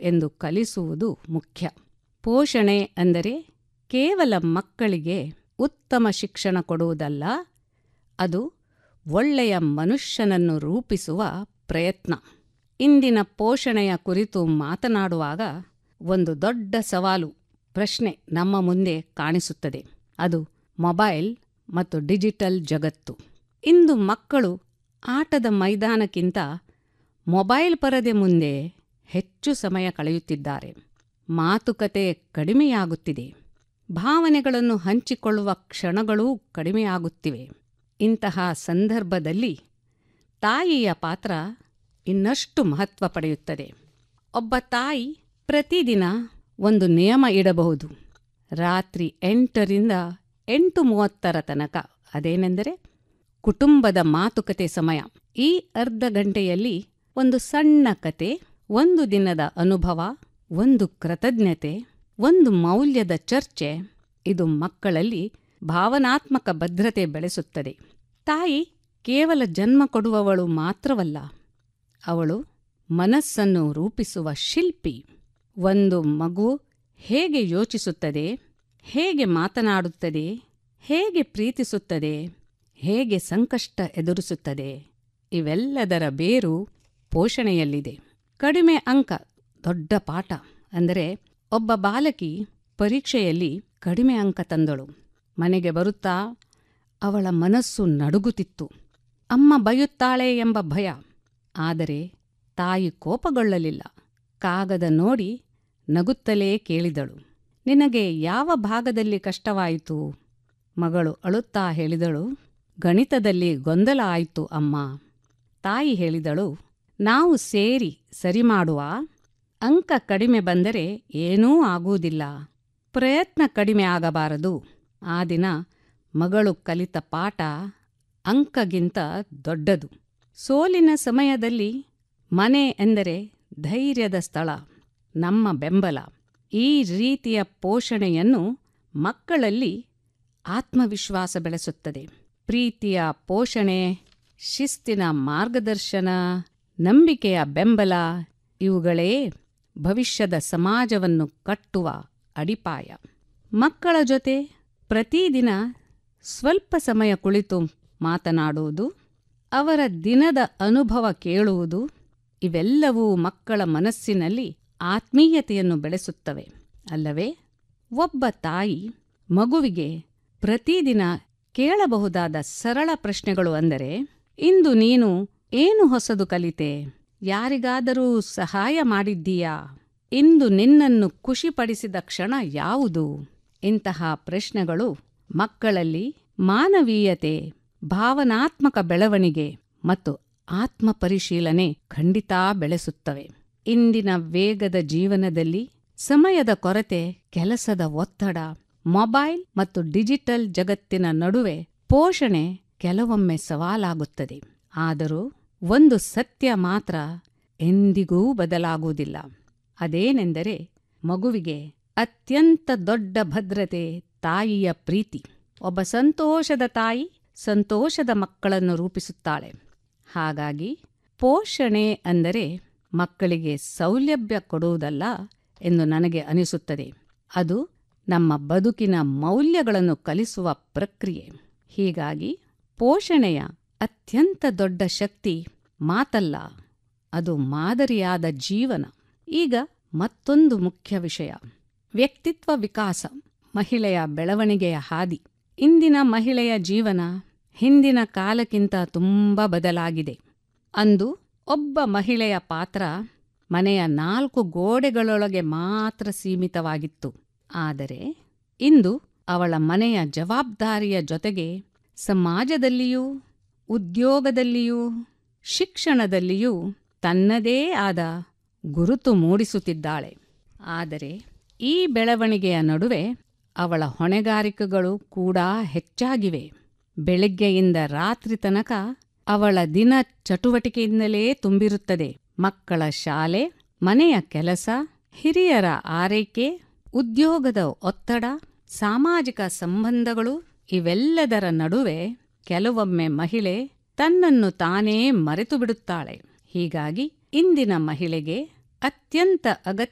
ಎಂದು ಕಲಿಸುವುದು ಮುಖ್ಯ ಪೋಷಣೆ ಅಂದರೆ ಕೇವಲ ಮಕ್ಕಳಿಗೆ ಉತ್ತಮ ಶಿಕ್ಷಣ ಕೊಡುವುದಲ್ಲ ಅದು ಒಳ್ಳೆಯ ಮನುಷ್ಯನನ್ನು ರೂಪಿಸುವ ಪ್ರಯತ್ನ ಇಂದಿನ ಪೋಷಣೆಯ ಕುರಿತು ಮಾತನಾಡುವಾಗ ಒಂದು ದೊಡ್ಡ ಸವಾಲು ಪ್ರಶ್ನೆ ನಮ್ಮ ಮುಂದೆ ಕಾಣಿಸುತ್ತದೆ ಅದು ಮೊಬೈಲ್ ಮತ್ತು ಡಿಜಿಟಲ್ ಜಗತ್ತು ಇಂದು ಮಕ್ಕಳು ಆಟದ ಮೈದಾನಕ್ಕಿಂತ ಮೊಬೈಲ್ ಪರದೆ ಮುಂದೆ ಹೆಚ್ಚು ಸಮಯ ಕಳೆಯುತ್ತಿದ್ದಾರೆ ಮಾತುಕತೆ ಕಡಿಮೆಯಾಗುತ್ತಿದೆ ಭಾವನೆಗಳನ್ನು ಹಂಚಿಕೊಳ್ಳುವ ಕ್ಷಣಗಳೂ ಕಡಿಮೆಯಾಗುತ್ತಿವೆ ಇಂತಹ ಸಂದರ್ಭದಲ್ಲಿ ತಾಯಿಯ ಪಾತ್ರ ಇನ್ನಷ್ಟು ಮಹತ್ವ ಪಡೆಯುತ್ತದೆ ಒಬ್ಬ ತಾಯಿ ಪ್ರತಿದಿನ ಒಂದು ನಿಯಮ ಇಡಬಹುದು ರಾತ್ರಿ ಎಂಟರಿಂದ ಎಂಟು ಮೂವತ್ತರ ತನಕ ಅದೇನೆಂದರೆ ಕುಟುಂಬದ ಮಾತುಕತೆ ಸಮಯ ಈ ಅರ್ಧ ಗಂಟೆಯಲ್ಲಿ ಒಂದು ಸಣ್ಣ ಕತೆ ಒಂದು ದಿನದ ಅನುಭವ ಒಂದು ಕೃತಜ್ಞತೆ ಒಂದು ಮೌಲ್ಯದ ಚರ್ಚೆ ಇದು ಮಕ್ಕಳಲ್ಲಿ ಭಾವನಾತ್ಮಕ ಭದ್ರತೆ ಬೆಳೆಸುತ್ತದೆ ತಾಯಿ ಕೇವಲ ಜನ್ಮ ಕೊಡುವವಳು ಮಾತ್ರವಲ್ಲ ಅವಳು ಮನಸ್ಸನ್ನು ರೂಪಿಸುವ ಶಿಲ್ಪಿ ಒಂದು ಮಗು ಹೇಗೆ ಯೋಚಿಸುತ್ತದೆ ಹೇಗೆ ಮಾತನಾಡುತ್ತದೆ ಹೇಗೆ ಪ್ರೀತಿಸುತ್ತದೆ ಹೇಗೆ ಸಂಕಷ್ಟ ಎದುರಿಸುತ್ತದೆ ಇವೆಲ್ಲದರ ಬೇರು ಪೋಷಣೆಯಲ್ಲಿದೆ ಕಡಿಮೆ ಅಂಕ ದೊಡ್ಡ ಪಾಠ ಅಂದರೆ ಒಬ್ಬ ಬಾಲಕಿ ಪರೀಕ್ಷೆಯಲ್ಲಿ ಕಡಿಮೆ ಅಂಕ ತಂದಳು ಮನೆಗೆ ಬರುತ್ತಾ ಅವಳ ಮನಸ್ಸು ನಡುಗುತ್ತಿತ್ತು ಅಮ್ಮ ಬೈಯುತ್ತಾಳೆ ಎಂಬ ಭಯ ಆದರೆ ತಾಯಿ ಕೋಪಗೊಳ್ಳಲಿಲ್ಲ ಕಾಗದ ನೋಡಿ ನಗುತ್ತಲೇ ಕೇಳಿದಳು ನಿನಗೆ ಯಾವ ಭಾಗದಲ್ಲಿ ಕಷ್ಟವಾಯಿತು ಮಗಳು ಅಳುತ್ತಾ ಹೇಳಿದಳು ಗಣಿತದಲ್ಲಿ ಗೊಂದಲ ಆಯಿತು ಅಮ್ಮ ತಾಯಿ ಹೇಳಿದಳು ನಾವು ಸೇರಿ ಸರಿ ಮಾಡುವ ಅಂಕ ಕಡಿಮೆ ಬಂದರೆ ಏನೂ ಆಗುವುದಿಲ್ಲ ಪ್ರಯತ್ನ ಕಡಿಮೆ ಆಗಬಾರದು ಆ ದಿನ ಮಗಳು ಕಲಿತ ಪಾಠ ಅಂಕಗಿಂತ ದೊಡ್ಡದು ಸೋಲಿನ ಸಮಯದಲ್ಲಿ ಮನೆ ಎಂದರೆ ಧೈರ್ಯದ ಸ್ಥಳ ನಮ್ಮ ಬೆಂಬಲ ಈ ರೀತಿಯ ಪೋಷಣೆಯನ್ನು ಮಕ್ಕಳಲ್ಲಿ ಆತ್ಮವಿಶ್ವಾಸ ಬೆಳೆಸುತ್ತದೆ ಪ್ರೀತಿಯ ಪೋಷಣೆ ಶಿಸ್ತಿನ ಮಾರ್ಗದರ್ಶನ ನಂಬಿಕೆಯ ಬೆಂಬಲ ಇವುಗಳೇ ಭವಿಷ್ಯದ ಸಮಾಜವನ್ನು ಕಟ್ಟುವ ಅಡಿಪಾಯ ಮಕ್ಕಳ ಜೊತೆ ಪ್ರತಿದಿನ ಸ್ವಲ್ಪ ಸಮಯ ಕುಳಿತು ಮಾತನಾಡುವುದು ಅವರ ದಿನದ ಅನುಭವ ಕೇಳುವುದು ಇವೆಲ್ಲವೂ ಮಕ್ಕಳ ಮನಸ್ಸಿನಲ್ಲಿ ಆತ್ಮೀಯತೆಯನ್ನು ಬೆಳೆಸುತ್ತವೆ ಅಲ್ಲವೇ ಒಬ್ಬ ತಾಯಿ ಮಗುವಿಗೆ ಪ್ರತಿದಿನ ಕೇಳಬಹುದಾದ ಸರಳ ಪ್ರಶ್ನೆಗಳು ಅಂದರೆ ಇಂದು ನೀನು ಏನು ಹೊಸದು ಕಲಿತೆ ಯಾರಿಗಾದರೂ ಸಹಾಯ ಮಾಡಿದ್ದೀಯಾ ಇಂದು ನಿನ್ನನ್ನು ಖುಷಿಪಡಿಸಿದ ಕ್ಷಣ ಯಾವುದು ಇಂತಹ ಪ್ರಶ್ನೆಗಳು ಮಕ್ಕಳಲ್ಲಿ ಮಾನವೀಯತೆ ಭಾವನಾತ್ಮಕ ಬೆಳವಣಿಗೆ ಮತ್ತು ಆತ್ಮಪರಿಶೀಲನೆ ಖಂಡಿತಾ ಬೆಳೆಸುತ್ತವೆ ಇಂದಿನ ವೇಗದ ಜೀವನದಲ್ಲಿ ಸಮಯದ ಕೊರತೆ ಕೆಲಸದ ಒತ್ತಡ ಮೊಬೈಲ್ ಮತ್ತು ಡಿಜಿಟಲ್ ಜಗತ್ತಿನ ನಡುವೆ ಪೋಷಣೆ ಕೆಲವೊಮ್ಮೆ ಸವಾಲಾಗುತ್ತದೆ ಆದರೂ ಒಂದು ಸತ್ಯ ಮಾತ್ರ ಎಂದಿಗೂ ಬದಲಾಗುವುದಿಲ್ಲ ಅದೇನೆಂದರೆ ಮಗುವಿಗೆ ಅತ್ಯಂತ ದೊಡ್ಡ ಭದ್ರತೆ ತಾಯಿಯ ಪ್ರೀತಿ ಒಬ್ಬ ಸಂತೋಷದ ತಾಯಿ ಸಂತೋಷದ ಮಕ್ಕಳನ್ನು ರೂಪಿಸುತ್ತಾಳೆ ಹಾಗಾಗಿ ಪೋಷಣೆ ಅಂದರೆ ಮಕ್ಕಳಿಗೆ ಸೌಲಭ್ಯ ಕೊಡುವುದಲ್ಲ ಎಂದು ನನಗೆ ಅನಿಸುತ್ತದೆ ಅದು ನಮ್ಮ ಬದುಕಿನ ಮೌಲ್ಯಗಳನ್ನು ಕಲಿಸುವ ಪ್ರಕ್ರಿಯೆ ಹೀಗಾಗಿ ಪೋಷಣೆಯ ಅತ್ಯಂತ ದೊಡ್ಡ ಶಕ್ತಿ ಮಾತಲ್ಲ ಅದು ಮಾದರಿಯಾದ ಜೀವನ ಈಗ ಮತ್ತೊಂದು ಮುಖ್ಯ ವಿಷಯ ವ್ಯಕ್ತಿತ್ವ ವಿಕಾಸ ಮಹಿಳೆಯ ಬೆಳವಣಿಗೆಯ ಹಾದಿ ಇಂದಿನ ಮಹಿಳೆಯ ಜೀವನ ಹಿಂದಿನ ಕಾಲಕ್ಕಿಂತ ತುಂಬ ಬದಲಾಗಿದೆ ಅಂದು ಒಬ್ಬ ಮಹಿಳೆಯ ಪಾತ್ರ ಮನೆಯ ನಾಲ್ಕು ಗೋಡೆಗಳೊಳಗೆ ಮಾತ್ರ ಸೀಮಿತವಾಗಿತ್ತು ಆದರೆ ಇಂದು ಅವಳ ಮನೆಯ ಜವಾಬ್ದಾರಿಯ ಜೊತೆಗೆ ಸಮಾಜದಲ್ಲಿಯೂ ಉದ್ಯೋಗದಲ್ಲಿಯೂ ಶಿಕ್ಷಣದಲ್ಲಿಯೂ ತನ್ನದೇ ಆದ ಗುರುತು ಮೂಡಿಸುತ್ತಿದ್ದಾಳೆ ಆದರೆ ಈ ಬೆಳವಣಿಗೆಯ ನಡುವೆ ಅವಳ ಹೊಣೆಗಾರಿಕೆಗಳು ಕೂಡ ಹೆಚ್ಚಾಗಿವೆ ಬೆಳಗ್ಗೆಯಿಂದ ರಾತ್ರಿ ತನಕ ಅವಳ ದಿನ ಚಟುವಟಿಕೆಯಿಂದಲೇ ತುಂಬಿರುತ್ತದೆ ಮಕ್ಕಳ ಶಾಲೆ ಮನೆಯ ಕೆಲಸ ಹಿರಿಯರ ಆರೈಕೆ ಉದ್ಯೋಗದ ಒತ್ತಡ ಸಾಮಾಜಿಕ ಸಂಬಂಧಗಳು ಇವೆಲ್ಲದರ ನಡುವೆ ಕೆಲವೊಮ್ಮೆ ಮಹಿಳೆ ತನ್ನನ್ನು ತಾನೇ ಮರೆತು ಬಿಡುತ್ತಾಳೆ ಹೀಗಾಗಿ ಇಂದಿನ ಮಹಿಳೆಗೆ ಅತ್ಯಂತ ಅಗತ್ಯ